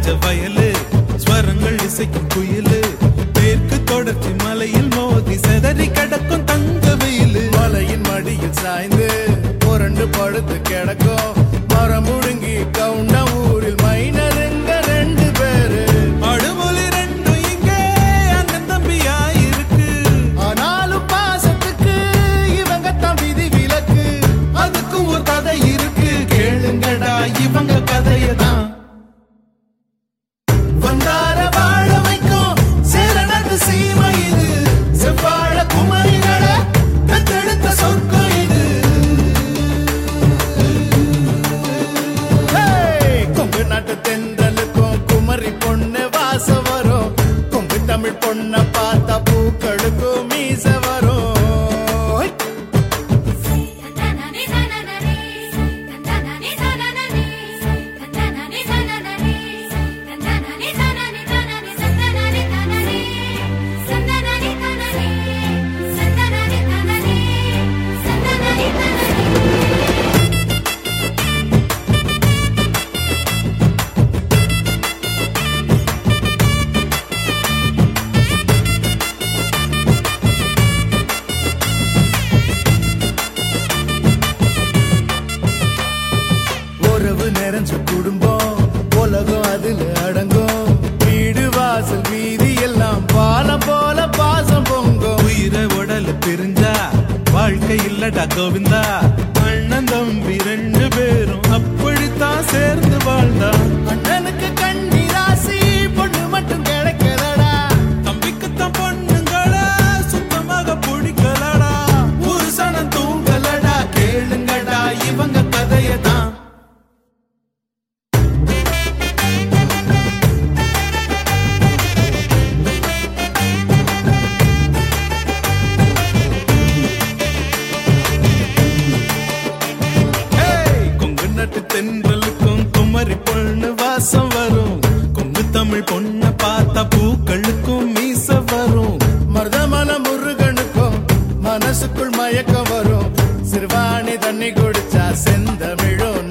விளைஞ்ச வயலு ஸ்வரங்கள் இசைக்கும் குயிலு மேற்கு தொடர்ச்சி மலையில் மோதி செதறி கிடக்கும் தங்க வெயிலு மலையின் மடியில் சாய்ந்து புரண்டு படுத்து கிடக்கும் மரம் முழுங்கி கவுண்ட ஊரில் மைனருங்க ரெண்டு பேரு அடுமொழி ரெண்டும் இங்கே அண்ணன் தம்பியா இருக்கு ஆனாலும் பாசத்துக்கு இவங்க தான் விதி விலக்கு அதுக்கும் ஒரு கதை இருக்கு கேளுங்கடா இவங்க கதையதான் வந்தார வாழ வைக்கும் சேரணத்து சீமை இது செவ்வாழ குமரிகள தத்தெடுத்த சொர்க்கம் இது ஹேய்! கொங்கு நாட்டு தென்றலுக்கும் குமரி பொண்ணு வாசம் வரும் கொங்கு தமிழ் பொண்ண பார்த்தா பூக்களுக்கும் மீச வரும் தந்தனனே தனனனே தந்தனனே தனனனே தந்தனனே தனனனே தந்தனனே தனனனே தனனனே சந்தனனே தனனே சந்தனனே தனனே சந்தனனே தனனே சந்தனனே தனனே உறவு நிறைஞ்ச குடும்பம் உலகம் அதுல அடங்கும் வீடு வாசல் வீதி எல்லாம் பாலம் போல பாசம் பொங்கும் உயிரை உடல் பிரிஞ்சா வாழ்க்கை இல்லடா கோவிந்தா அண்ணன் தம்பி ரெண்டு பேரும் அப்படித்தான் சேர்ந்து வாழ்ந்தா அண்ணனுக்கு கண்ணி ராசி பொண்ணு மட்டும் கிடைக்கலடா தம்பிக்குத்தான் பொண்ணுங்களா சுத்தமாக பிடிக்கலடா ஒரு சனம் தூங்கலடா கேளுங்கடா இவங்க கதையதான் ஏய், கொங்கு நாட்டு தென்றலுக்கும் குமரி பொண்ணு வாசம் வரும் கொங்கு தமிழ் பொண்ண பார்த்தா பூக்களுக்கும் மீச வரும் மருதமல முருகனுக்கும் மனசுக்குள் மயக்கம் வரும் சிறுவாணி தண்ணி குடிச்சா செந்தமிழும்